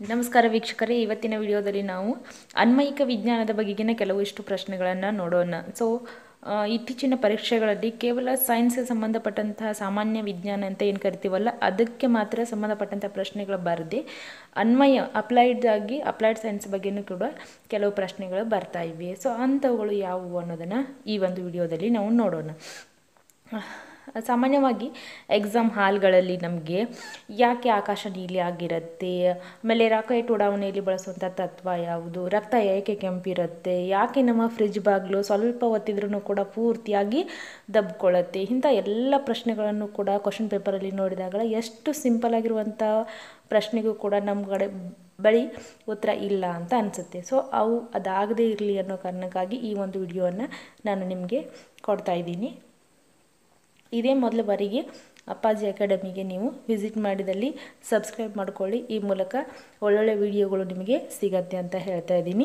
ನಮಸ್ಕಾರ ವೀಕ್ಷಕರೇ ಇವತ್ತಿನ ವಿಡಿಯೋದಲ್ಲಿ ನಾವು ಅನ್ವಯಿಕ ವಿಜ್ಞಾನದ ಬಗೆಗಿನ ಕೆಲವಿಷ್ಟು ಪ್ರಶ್ನೆಗಳನ್ನು ನೋಡೋಣ ಸೊ ಆ, ಇತ್ತೀಚಿನ ಪರೀಕ್ಷೆಗಳಲ್ಲಿ ಕೇವಲ ಸೈನ್ಸ್ಗೆ ಸಂಬಂಧಪಟ್ಟಂತಹ ಸಾಮಾನ್ಯ ವಿಜ್ಞಾನ ಅಂತ ಏನು ಕರಿತೀವಲ್ಲ ಅದಕ್ಕೆ ಮಾತ್ರ ಸಂಬಂಧಪಟ್ಟಂಥ ಪ್ರಶ್ನೆಗಳು ಬರದೆ ಅನ್ವಯ ಅಪ್ಲೈಡ್ ಆಗಿ ಅಪ್ಲೈಡ್ ಸೈನ್ಸ್ ಬಗ್ಗೆನೂ ಕೂಡ ಕೆಲವು ಪ್ರಶ್ನೆಗಳು ಬರ್ತಾ ಇವೆ ಸೊ ಅಂಥವುಗಳು ಯಾವುವು ಅನ್ನೋದನ್ನು ಈ ಒಂದು ವಿಡಿಯೋದಲ್ಲಿ ನಾವು ನೋಡೋಣ ಸಾಮಾನ್ಯವಾಗಿ ಎಕ್ಸಾಮ್ ಹಾಲ್ಗಳಲ್ಲಿ ನಮಗೆ ಯಾಕೆ ಆಕಾಶ ನೀಲಿ ಆಗಿರುತ್ತೆ ಆಮೇಲೆ ರಾಕೆಟ್ ಉಡಾವಣೆಯಲ್ಲಿ ಬಳಸುವಂಥ ತತ್ವ ಯಾವುದು ರಕ್ತ ಏಕೆ ಕೆಂಪಿರುತ್ತೆ ಯಾಕೆ ನಮ್ಮ ಫ್ರಿಜ್ ಬಾಗಿಲು ಸ್ವಲ್ಪ ಒತ್ತಿದ್ರೂ ಕೂಡ ಪೂರ್ತಿಯಾಗಿ ದಬ್ಕೊಳ್ಳುತ್ತೆ ಇಂಥ ಎಲ್ಲ ಪ್ರಶ್ನೆಗಳನ್ನು ಕೂಡ ಕ್ವಶನ್ ಪೇಪರಲ್ಲಿ ನೋಡಿದಾಗ ಎಷ್ಟು ಸಿಂಪಲ್ ಆಗಿರುವಂಥ ಪ್ರಶ್ನೆಗೂ ಕೂಡ ನಮ್ಮ ಕಡೆ ಬಳಿ ಉತ್ತರ ಇಲ್ಲ ಅಂತ ಅನಿಸುತ್ತೆ ಸೊ ಅವು ಅದಾಗದೇ ಇರಲಿ ಅನ್ನೋ ಕಾರಣಕ್ಕಾಗಿ ಈ ಒಂದು ವಿಡಿಯೋವನ್ನು ನಾನು ನಿಮಗೆ ಕೊಡ್ತಾ ಇದ್ದೀನಿ ಇದೇ ಮೊದಲ ಬಾರಿಗೆ ಅಪ್ಪಾಜಿ ಅಕಾಡೆಮಿಗೆ ನೀವು ವಿಸಿಟ್ ಮಾಡಿದಲ್ಲಿ ಸಬ್ಸ್ಕ್ರೈಬ್ ಮಾಡ್ಕೊಳ್ಳಿ ಈ ಮೂಲಕ ಒಳ್ಳೊಳ್ಳೆ ವಿಡಿಯೋಗಳು ನಿಮಗೆ ಸಿಗತ್ತೆ ಅಂತ ಹೇಳ್ತಾ ಇದ್ದೀನಿ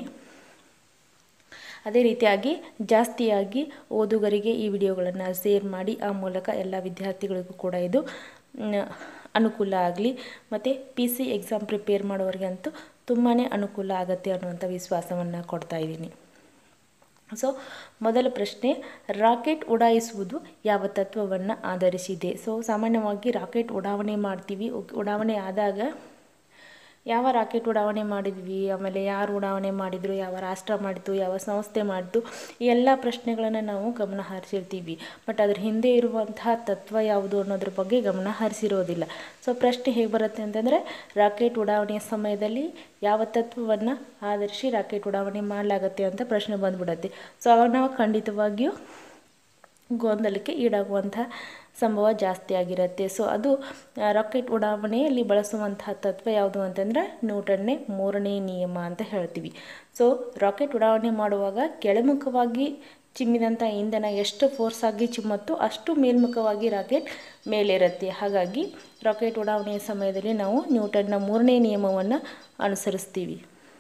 ಅದೇ ರೀತಿಯಾಗಿ ಜಾಸ್ತಿಯಾಗಿ ಓದುಗರಿಗೆ ಈ ವಿಡಿಯೋಗಳನ್ನು ಶೇರ್ ಮಾಡಿ ಆ ಮೂಲಕ ಎಲ್ಲ ವಿದ್ಯಾರ್ಥಿಗಳಿಗೂ ಕೂಡ ಇದು ಮ್, ಅನುಕೂಲ ಆಗಲಿ ಮತ್ತು ಪಿ ಸಿ ಎಕ್ಸಾಮ್ ಪ್ರಿಪೇರ್ ಮಾಡೋರಿಗಂತೂ ತುಂಬಾ ಅನುಕೂಲ ಆಗುತ್ತೆ ಅನ್ನುವಂಥ ವಿಶ್ವಾಸವನ್ನು ಕೊಡ್ತಾ ಇದ್ದೀನಿ ಸೊ ಮೊದಲ ಪ್ರಶ್ನೆ ರಾಕೆಟ್ ಉಡಾಯಿಸುವುದು ಯಾವ ತತ್ವವನ್ನು ಆಧರಿಸಿದೆ ಸೊ ಸಾಮಾನ್ಯವಾಗಿ ರಾಕೆಟ್ ಉಡಾವಣೆ ಮಾಡ್ತೀವಿ ಉ- ಉಡಾವಣೆ ಆದಾಗ ಯಾವ ರಾಕೆಟ್ ಉಡಾವಣೆ ಮಾಡಿದ್ವಿ ಆಮೇಲೆ ಯಾರು ಉಡಾವಣೆ ಮಾಡಿದರು ಯಾವ ರಾಷ್ಟ್ರ ಮಾಡಿತು ಯಾವ ಸಂಸ್ಥೆ ಮಾಡಿತು ಈ ಎಲ್ಲ ಪ್ರಶ್ನೆಗಳನ್ನು ನಾವು ಗಮನ ಹರಿಸಿರ್ತೀವಿ ಬಟ್ ಅದ್ರ ಹಿಂದೆ ಇರುವಂತಹ ತತ್ವ ಯಾವುದು ಅನ್ನೋದ್ರ ಬಗ್ಗೆ ಗಮನ ಹರಿಸಿರೋದಿಲ್ಲ ಸೊ ಪ್ರಶ್ನೆ ಹೇಗೆ ಬರುತ್ತೆ ಅಂತಂದರೆ ರಾಕೆಟ್ ಉಡಾವಣೆಯ ಸಮಯದಲ್ಲಿ ಯಾವ ತತ್ವವನ್ನು ಆಧರಿಸಿ ರಾಕೆಟ್ ಉಡಾವಣೆ ಮಾಡಲಾಗತ್ತೆ ಅಂತ ಪ್ರಶ್ನೆ ಬಂದ್ಬಿಡತ್ತೆ ಸೊ ಅವಾಗ ನಾವು ಖಂಡಿತವಾಗಿಯೂ ಗೊಂದಲಕ್ಕೆ ಈಡಾಗುವಂಥ ಸಂಭವ ಜಾಸ್ತಿ ಆಗಿರುತ್ತೆ ಸೊ ಅದು ಆ, ರಾಕೆಟ್ ಉಡಾವಣೆಯಲ್ಲಿ ಬಳಸುವಂತಹ ತತ್ವ ಯಾವುದು ಅಂತಂದರೆ ನ್ಯೂಟನ್ನೇ ಮೂರನೇ ನಿಯಮ ಅಂತ ಹೇಳ್ತೀವಿ ಸೊ ರಾಕೆಟ್ ಉಡಾವಣೆ ಮಾಡುವಾಗ ಕೆಳಮುಖವಾಗಿ ಚಿಮ್ಮಿದಂಥ ಇಂಧನ ಎಷ್ಟು ಫೋರ್ಸ್ ಆಗಿ ಚಿಮ್ಮತ್ತೋ ಅಷ್ಟು ಮೇಲ್ಮುಖವಾಗಿ ರಾಕೆಟ್ ಮೇಲಿರುತ್ತೆ ಹಾಗಾಗಿ ರಾಕೆಟ್ ಉಡಾವಣೆಯ ಸಮಯದಲ್ಲಿ ನಾವು ನ್ಯೂಟನ್ನ ಮೂರನೇ ನಿಯಮವನ್ನು ಅನುಸರಿಸ್ತೀವಿ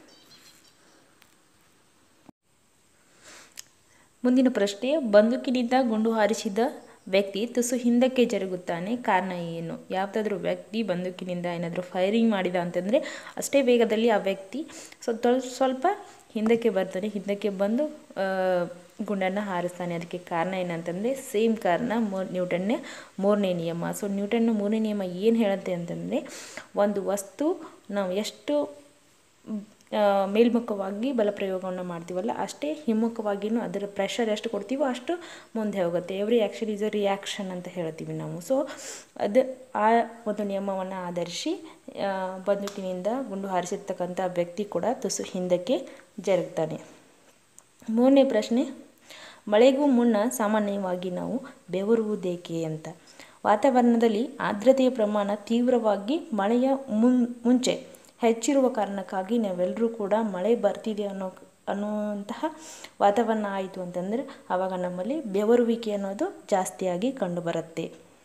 ಮುಂದಿನ ಪ್ರಶ್ನೆ ಬಂದೂಕಿನಿಂದ ಗುಂಡು ಹಾರಿಸಿದ ವ್ಯಕ್ತಿ ತುಸು ಹಿಂದಕ್ಕೆ ಜರುಗುತ್ತಾನೆ ಕಾರಣ ಏನು ಯಾವುದಾದ್ರೂ ವ್ಯಕ್ತಿ ಬಂದೂಕಿನಿಂದ ಏನಾದರೂ ಫೈರಿಂಗ್ ಮಾಡಿದ ಅಂತಂದರೆ ಅಷ್ಟೇ ವೇಗದಲ್ಲಿ ಆ ವ್ಯಕ್ತಿ ಸ್ವಲ್ಪ ಸ್ವಲ್ಪ ಹಿಂದಕ್ಕೆ ಬರ್ತಾನೆ ಹಿಂದಕ್ಕೆ ಬಂದು ಆ, ಗುಂಡನ್ನು ಹಾರಿಸ್ತಾನೆ ಅದಕ್ಕೆ ಕಾರಣ ಏನಂತಂದರೆ ಸೇಮ್ ಕಾರಣ ಮೂ ನ್ಯೂಟನ್ನ ಮೂರನೇ ನಿಯಮ ಸೊ ನ್ಯೂಟನ್ನ ಮೂರನೇ ನಿಯಮ ಏನು ಹೇಳುತ್ತೆ ಅಂತಂದರೆ ಒಂದು ವಸ್ತು ನಾವು ಎಷ್ಟು ಆ, ಮೇಲ್ಮುಖವಾಗಿ ಬಲಪ್ರಯೋಗವನ್ನು ಮಾಡ್ತೀವಲ್ಲ ಅಷ್ಟೇ ಹಿಮ್ಮುಖವಾಗಿಯೂ ಅದರ ಪ್ರೆಷರ್ ಎಷ್ಟು ಕೊಡ್ತೀವೋ ಅಷ್ಟು ಮುಂದೆ ಹೋಗುತ್ತೆ every action is a reaction ಅಂತ ಹೇಳ್ತೀವಿ ನಾವು ಸೊ ಅದು ಆ ಒಂದು ನಿಯಮವನ್ನು ಆಧರಿಸಿ ಆ, ಬಂದೂಕಿನಿಂದ ಗುಂಡು ಹಾರಿಸಿರ್ತಕ್ಕಂಥ ವ್ಯಕ್ತಿ ಕೂಡ ತುಸು ಹಿಂದಕ್ಕೆ ಜರುಗ್ತಾನೆ ಮೂರನೇ ಪ್ರಶ್ನೆ ಮಳೆಗೂ ಮುನ್ನ ಸಾಮಾನ್ಯವಾಗಿ ನಾವು ಬೆವರುವುದೇಕೆ ಅಂತ ವಾತಾವರಣದಲ್ಲಿ ಆರ್ದ್ರತೆಯ ಪ್ರಮಾಣ ತೀವ್ರವಾಗಿ ಮಳೆಯ ಮುನ್ ಮುಂಚೆ ಹೆಚ್ಚಿರುವ ಕಾರಣಕ್ಕಾಗಿ ನಾವೆಲ್ಲರೂ ಕೂಡ ಮಳೆ ಬರ್ತಿದೆ ಅನ್ನೋ ಅನ್ನುವಂತಹ ವಾತಾವರಣ ಆಯಿತು ಅಂತಂದರೆ ಆವಾಗ ನಮ್ಮಲ್ಲಿ ಬೆವರುವಿಕೆ ಅನ್ನೋದು ಜಾಸ್ತಿಯಾಗಿ ಕಂಡುಬರುತ್ತೆ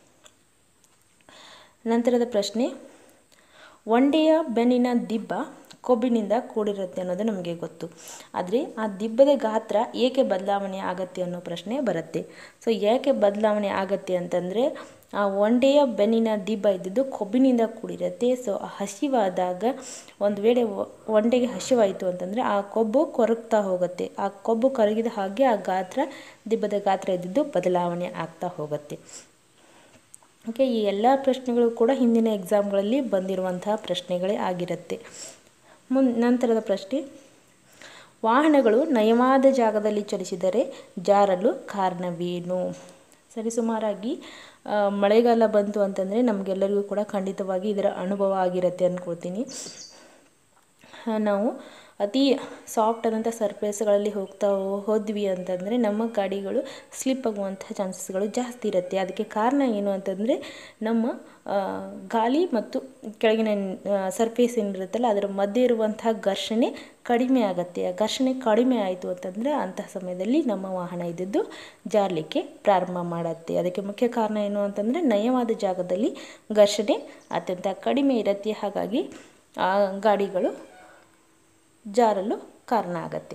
ನಂತರದ ಪ್ರಶ್ನೆ ಒಂಡೆಯ ಬೆನ್ನಿನ ದಿಬ್ಬ ಕೊಬ್ಬಿನಿಂದ ಕೂಡಿರುತ್ತೆ ಅನ್ನೋದು ನಮಗೆ ಗೊತ್ತು ಆದರೆ ಆ ದಿಬ್ಬದ ಗಾತ್ರ ಏಕೆ ಬದಲಾವಣೆ ಆಗತ್ತೆ ಅನ್ನೋ ಪ್ರಶ್ನೆ ಬರುತ್ತೆ ಸೊ ಏಕೆ ಬದಲಾವಣೆ ಆಗತ್ತೆ ಅಂತಂದರೆ ಆ ಒಂಡೆಯ ಬೆನ್ನಿನ ದಿಬ್ಬ ಇದ್ದಿದ್ದು ಕೊಬ್ಬಿನಿಂದ ಕೂಡಿರುತ್ತೆ ಸೊ ಆ ಹಸಿವಾದಾಗ ಒಂದು ವೇಳೆ ಒ- ಒಂಡೆಗೆ ಹಸಿವಾಯಿತು ಅಂತಂದರೆ ಆ ಕೊಬ್ಬು ಕೊರಗ್ತಾ ಹೋಗುತ್ತೆ ಆ ಕೊಬ್ಬು ಕರಗಿದ ಹಾಗೆ ಆ ಗಾತ್ರ ದಿಬ್ಬದ ಗಾತ್ರ ಇದ್ದಿದ್ದು ಬದಲಾವಣೆ ಆಗ್ತಾ ಹೋಗುತ್ತೆ ಓಕೆ ಈ ಎಲ್ಲ ಪ್ರಶ್ನೆಗಳು ಕೂಡ ಹಿಂದಿನ ಎಕ್ಸಾಮ್ಗಳಲ್ಲಿ ಬಂದಿರುವಂತಹ ಪ್ರಶ್ನೆಗಳೇ ಆಗಿರುತ್ತೆ ಮುನ್ ನಂತರದ ಪ್ರಶ್ನೆ ವಾಹನಗಳು ನಯವಾದ ಜಾಗದಲ್ಲಿ ಚಲಿಸಿದರೆ ಜಾರಲು ಕಾರಣವೇನು ಸರಿಸುಮಾರಾಗಿ ಆ, ಮಳೆಗಾಲ ಬಂತು ಅಂತಂದರೆ ನಮಗೆಲ್ಲರಿಗೂ ಕೂಡ ಖಂಡಿತವಾಗಿ ಇದರ ಅನುಭವ ಆಗಿರುತ್ತೆ ಅಂದ್ಕೊಳ್ತೀನಿ ಆ, ನಾವು ಅತಿ ಸಾಫ್ಟ್ ಆದಂಥ ಸರ್ಫೇಸ್ಗಳಲ್ಲಿ ಹೋಗ್ತಾ ಹೋ- ಹೋದ್ವಿ ಅಂತಂದರೆ ನಮ್ಮ ಗಾಡಿಗಳು ಸ್ಲಿಪ್ ಆಗುವಂಥ ಚಾನ್ಸಸ್ಗಳು ಜಾಸ್ತಿ ಇರುತ್ತೆ ಅದಕ್ಕೆ ಕಾರಣ ಏನು ಅಂತಂದರೆ ನಮ್ಮ ಆ, ಗಾಳಿ ಮತ್ತು ಕೆಳಗಿನ ಸರ್ಫೇಸ್ ಏನಿರುತ್ತಲ್ಲ ಅದರ ಮಧ್ಯೆ ಇರುವಂತಹ ಘರ್ಷಣೆ ಕಡಿಮೆ ಆಗುತ್ತೆ ಆ ಘರ್ಷಣೆ ಕಡಿಮೆ ಆಯಿತು ಅಂತಂದರೆ ಅಂತಹ ಸಮಯದಲ್ಲಿ ನಮ್ಮ ವಾಹನ ಇದ್ದದ್ದು ಜಾರಲಿಕ್ಕೆ ಪ್ರಾರಂಭ ಮಾಡುತ್ತೆ ಅದಕ್ಕೆ ಮುಖ್ಯ ಕಾರಣ ಏನು ಅಂತಂದರೆ ನಯವಾದ ಜಾಗದಲ್ಲಿ ಘರ್ಷಣೆ ಅತ್ಯಂತ ಕಡಿಮೆ ಇರುತ್ತೆ ಹಾಗಾಗಿ ಆ ಗಾಡಿಗಳು ಜಾರಲು ಕಾರಣ ಆಗತ್ತೆ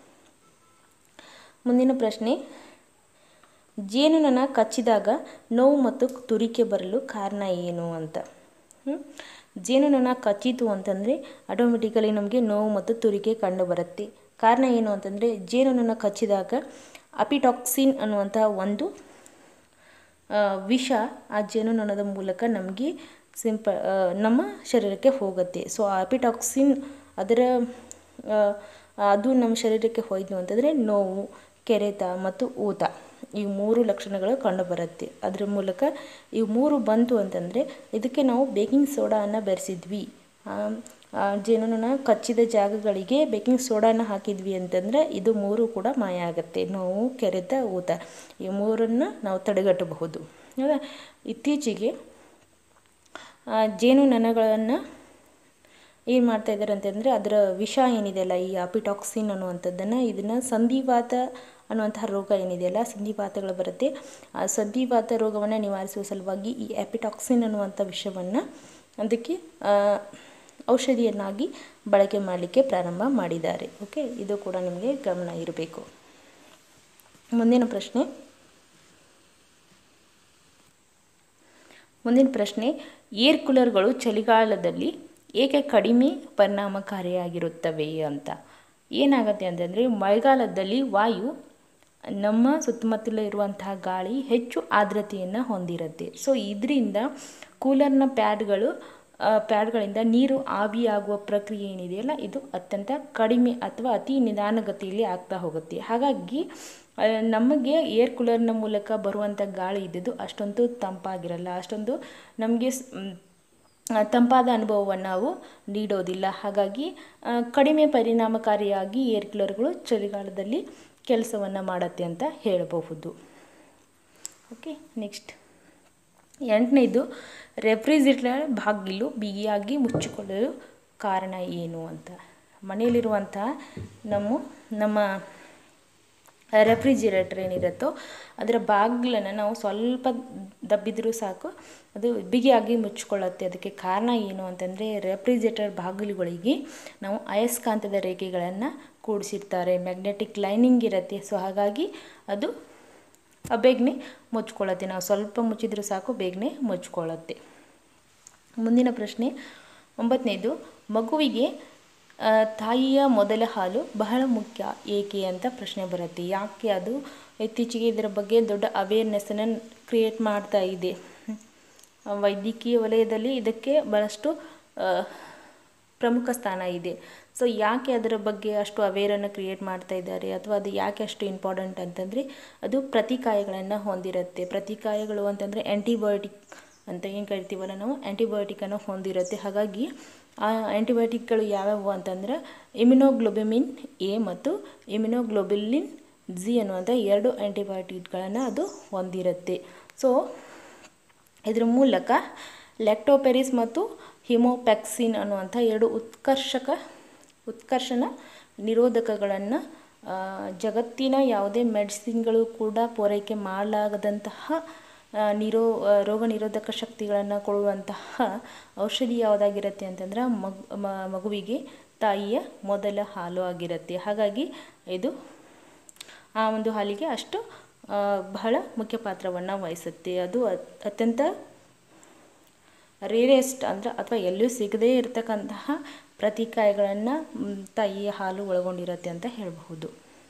ಮುಂದಿನ ಪ್ರಶ್ನೆ ಜೇನುನೊಣ ಕಚ್ಚಿದಾಗ ನೋವು ಮತ್ತು ತುರಿಕೆ ಬರಲು ಕಾರಣ ಏನು ಅಂತ ಜೇನುನೊಣ ಕಚ್ಚಿತು ಅಂತಂದರೆ ಆಟೋಮೆಟಿಕಲಿ ನಮಗೆ ನೋವು ಮತ್ತು ತುರಿಕೆ ಕಂಡುಬರುತ್ತೆ ಕಾರಣ ಏನು ಅಂತಂದರೆ ಜೇನುನೊಣ ಕಚ್ಚಿದಾಗ ಅಪಿಟಾಕ್ಸಿನ್ ಅನ್ನುವಂಥ ಒಂದು ವಿಷ ಆ ಜೇನುನೊಣದ ಮೂಲಕ ನಮಗೆ ಸಿಂಪ ನಮ್ಮ ಶರೀರಕ್ಕೆ ಹೋಗುತ್ತೆ ಸೊ ಅಪಿಟಾಕ್ಸಿನ್ ಅದರ ಅದು ನಮ್ಮ ಶರೀರಕ್ಕೆ ಹೋಯಿತು ಅಂತಂದರೆ ನೋವು ಕೆರೆತ ಮತ್ತು ಊತ ಈ ಮೂರು ಲಕ್ಷಣಗಳು ಕಂಡುಬರುತ್ತೆ ಅದರ ಮೂಲಕ ಈ ಮೂರು ಬಂತು ಅಂತಂದರೆ ಇದಕ್ಕೆ ನಾವು ಬೇಕಿಂಗ್ ಸೋಡಾನ ಬೆರೆಸಿದ್ವಿ ಜೇನುನೊಣ ಕಚ್ಚಿದ ಜಾಗಗಳಿಗೆ ಬೇಕಿಂಗ್ ಸೋಡಾನ ಹಾಕಿದ್ವಿ ಅಂತಂದರೆ ಇದು ಮೂರು ಕೂಡ ಮಾಯ ಆಗುತ್ತೆ ನೋವು ಕೆರೆತ ಊತ ಈ ಮೂರನ್ನು ನಾವು ತಡೆಗಟ್ಟಬಹುದು ಹೌದಾ ಇತ್ತೀಚೆಗೆ ಜೇನುನೊಣಗಳನ್ನು ಏನು ಮಾಡ್ತಾ ಇದ್ದಾರೆ ಅಂತಂದರೆ ಅದರ ವಿಷ ಏನಿದೆಯಲ್ಲ ಈ ಅಪಿಟಾಕ್ಸಿನ್ ಅನ್ನುವಂಥದ್ದನ್ನು ಇದನ್ನು ಸಂಧಿವಾತ ಅನ್ನುವಂತಹ ರೋಗ ಏನಿದೆಯಲ್ಲ ಸಂಧಿವಾತಗಳು ಬರುತ್ತೆ ಆ ಸಂಧಿವಾತ ರೋಗವನ್ನು ನಿವಾರಿಸುವ ಸಲುವಾಗಿ ಈ ಎಪಿಟಾಕ್ಸಿನ್ ಅನ್ನುವಂಥ ವಿಷವನ್ನು ಅದಕ್ಕೆ ಔಷಧಿಯನ್ನಾಗಿ ಬಳಕೆ ಮಾಡಲಿಕ್ಕೆ ಪ್ರಾರಂಭ ಮಾಡಿದ್ದಾರೆ ಓಕೆ ಇದು ಕೂಡ ನಿಮಗೆ ಗಮನ ಇರಬೇಕು ಮುಂದಿನ ಪ್ರಶ್ನೆ ಮುಂದಿನ ಪ್ರಶ್ನೆ ಏರ್ ಕೂಲರ್ಗಳು ಚಳಿಗಾಲದಲ್ಲಿ ಏಕೆ ಕಡಿಮೆ ಪರಿಣಾಮಕಾರಿಯಾಗಿರುತ್ತವೆ ಅಂತ ಏನಾಗುತ್ತೆ ಅಂತಂದರೆ ಮಳೆಗಾಲದಲ್ಲಿ ವಾಯು ನಮ್ಮ ಸುತ್ತಮುತ್ತಲ ಇರುವಂತಹ ಗಾಳಿ ಹೆಚ್ಚು ಆರ್ದ್ರತೆಯನ್ನು ಹೊಂದಿರುತ್ತೆ ಸೊ ಇದರಿಂದ ಕೂಲರ್ನ ಪ್ಯಾಡ್ಗಳು ಪ್ಯಾಡ್ಗಳಿಂದ ನೀರು ಆವಿಯಾಗುವ ಪ್ರಕ್ರಿಯೆ ಏನಿದೆಯಲ್ಲ ಇದು ಅತ್ಯಂತ ಕಡಿಮೆ ಅಥವಾ ಅತಿ ನಿಧಾನಗತಿಯಲ್ಲಿ ಆಗ್ತಾ ಹೋಗುತ್ತೆ ಹಾಗಾಗಿ ನಮಗೆ ಏರ್ ಕೂಲರ್ನ ಮೂಲಕ ಬರುವಂಥ ಗಾಳಿ ಇದ್ದಿದ್ದು ಅಷ್ಟೊಂದು ತಂಪಾಗಿರಲ್ಲ ಅಷ್ಟೊಂದು ನಮಗೆ ತಂಪಾದ ಅನುಭವವನ್ನು ನಾವು ನೀಡೋದಿಲ್ಲ ಹಾಗಾಗಿ ಕಡಿಮೆ ಪರಿಣಾಮಕಾರಿಯಾಗಿ ಏರ್ ಕೂಲರ್ಗಳು ಚಳಿಗಾಲದಲ್ಲಿ ಕೆಲಸವನ್ನು ಮಾಡುತ್ತೆ ಅಂತ ಹೇಳಬಹುದು ಓಕೆ ನೆಕ್ಸ್ಟ್ ಎಂಟನೇದು ರೆಫ್ರಿಜಿರೇಟರ್ ಬಾಗಿಲು ಬಿಗಿಯಾಗಿ ಮುಚ್ಚಿಕೊಳ್ಳಲು ಕಾರಣ ಏನು ಅಂತ ಮನೆಯಲ್ಲಿರುವಂತಹ ನಮ್ಮ ನಮ್ಮ ರೆಫ್ರಿಜಿರೇಟರ್ ಏನಿರುತ್ತೋ ಅದರ ಬಾಗಿಲನ್ನು ನಾವು ಸ್ವಲ್ಪ ದಬ್ಬಿದ್ರೂ ಸಾಕು ಅದು ಬಿಗಿಯಾಗಿ ಮುಚ್ಚಿಕೊಳ್ಳುತ್ತೆ ಅದಕ್ಕೆ ಕಾರಣ ಏನು ಅಂತಂದರೆ ರೆಫ್ರಿಜಿರೇಟರ್ ಬಾಗಿಲುಗಳಿಗೆ ನಾವು ಅಯಸ್ಕಾಂತದ ರೇಖೆಗಳನ್ನು ಕೂಡಿಸಿರ್ತಾರೆ ಮ್ಯಾಗ್ನೆಟಿಕ್ ಲೈನಿಂಗ್ ಇರುತ್ತೆ ಸೊ ಹಾಗಾಗಿ ಅದು ಬೇಗನೆ ಮುಚ್ಕೊಳ್ಳುತ್ತೆ ನಾವು ಸ್ವಲ್ಪ ಮುಚ್ಚಿದ್ರೂ ಸಾಕು ಬೇಗನೆ ಮುಚ್ಕೊಳ್ಳುತ್ತೆ ಮುಂದಿನ ಪ್ರಶ್ನೆ ಒಂಬತ್ತನೇದು ಮಗುವಿಗೆ ತಾಯಿಯ ಮೊದಲ ಹಾಲು ಬಹಳ ಮುಖ್ಯ ಏಕೆ ಅಂತ ಪ್ರಶ್ನೆ ಬರುತ್ತೆ ಯಾಕೆ ಅದು ಇತ್ತೀಚೆಗೆ ಇದರ ಬಗ್ಗೆ ದೊಡ್ಡ ಅವೇರ್ನೆಸ್ಸನ್ನು ಕ್ರಿಯೇಟ್ ಮಾಡ್ತಾ ಇದೆ ವೈದ್ಯಕೀಯ ವಲಯದಲ್ಲಿ ಇದಕ್ಕೆ ಭಾಳಷ್ಟು ಪ್ರಮುಖ ಸ್ಥಾನ ಇದೆ ಸೊ ಯಾಕೆ ಅದರ ಬಗ್ಗೆ ಅಷ್ಟು ಅವೇರನ್ನು ಕ್ರಿಯೇಟ್ ಮಾಡ್ತಾ ಇದ್ದಾರೆ ಅಥವಾ ಅದು ಯಾಕೆ ಅಷ್ಟು ಇಂಪಾರ್ಟೆಂಟ್ ಅಂತಂದರೆ ಅದು ಪ್ರತಿಕಾಯಗಳನ್ನು ಹೊಂದಿರುತ್ತೆ ಪ್ರತಿಕಾಯಗಳು ಅಂತಂದರೆ ಆ್ಯಂಟಿಬಯೋಟಿಕ್ ಅಂತ ಏನು ಕರಿತೀವಲ್ಲ ನಾವು ಆ್ಯಂಟಿಬಯೋಟಿಕನ್ನು ಹೊಂದಿರುತ್ತೆ ಹಾಗಾಗಿ ಆ ಆ್ಯಂಟಿಬಯೋಟಿಕ್ಗಳು ಯಾವ್ಯಾವು ಅಂತಂದ್ರೆ ಇಮ್ಯುನೋಗ್ಲೋಬಿಮಿನ್ ಎ ಮತ್ತು ಇಮ್ಯುನೋಗ್ಲೋಬಿಲಿನ್ ಜಿ ಅನ್ನುವಂಥ ಎರಡು ಆ್ಯಂಟಿಬಯೋಟಿಕ್ಗಳನ್ನು ಅದು ಹೊಂದಿರುತ್ತೆ ಸೊ ಇದರ ಮೂಲಕ ಲ್ಯಾಕ್ಟೋಪೆರಿಸ್ ಮತ್ತು ಹಿಮೋಪ್ಯಾಕ್ಸಿನ್ ಅನ್ನುವಂಥ ಎರಡು ಉತ್ಕರ್ಷಕ ಉತ್ಕರ್ಷಣ ನಿರೋಧಕಗಳನ್ನು ಜಗತ್ತಿನ ಯಾವುದೇ ಮೆಡಿಸಿನ್ಗಳು ಕೂಡ ಪೂರೈಕೆ ಮಾಡಲಾಗದಂತಹ ನಿರೋ ರೋಗ ನಿರೋಧಕ ಶಕ್ತಿಗಳನ್ನು ಕೊಡುವಂತಹ ಔಷಧಿ ಯಾವುದಾಗಿರುತ್ತೆ ಅಂತಂದ್ರೆ ಮಗು ಮಗುವಿಗೆ ತಾಯಿಯ ಮೊದಲ ಹಾಲು ಆಗಿರುತ್ತೆ ಹಾಗಾಗಿ ಇದು ಆ ಒಂದು ಹಾಲಿಗೆ ಅಷ್ಟು ಬಹಳ ಮುಖ್ಯ ಪಾತ್ರವನ್ನು ವಹಿಸುತ್ತೆ ಅದು ಅತ್ಯಂತ ರೇರೆಸ್ಟ್ ಅಂದರೆ ಅಥವಾ ಎಲ್ಲೂ ಸಿಗದೇ ಇರತಕ್ಕಂತಹ ಪ್ರತಿಕಾಯಗಳನ್ನು ತಾಯಿಯ ಹಾಲು ಒಳಗೊಂಡಿರುತ್ತೆ ಅಂತ ಹೇಳಬಹುದು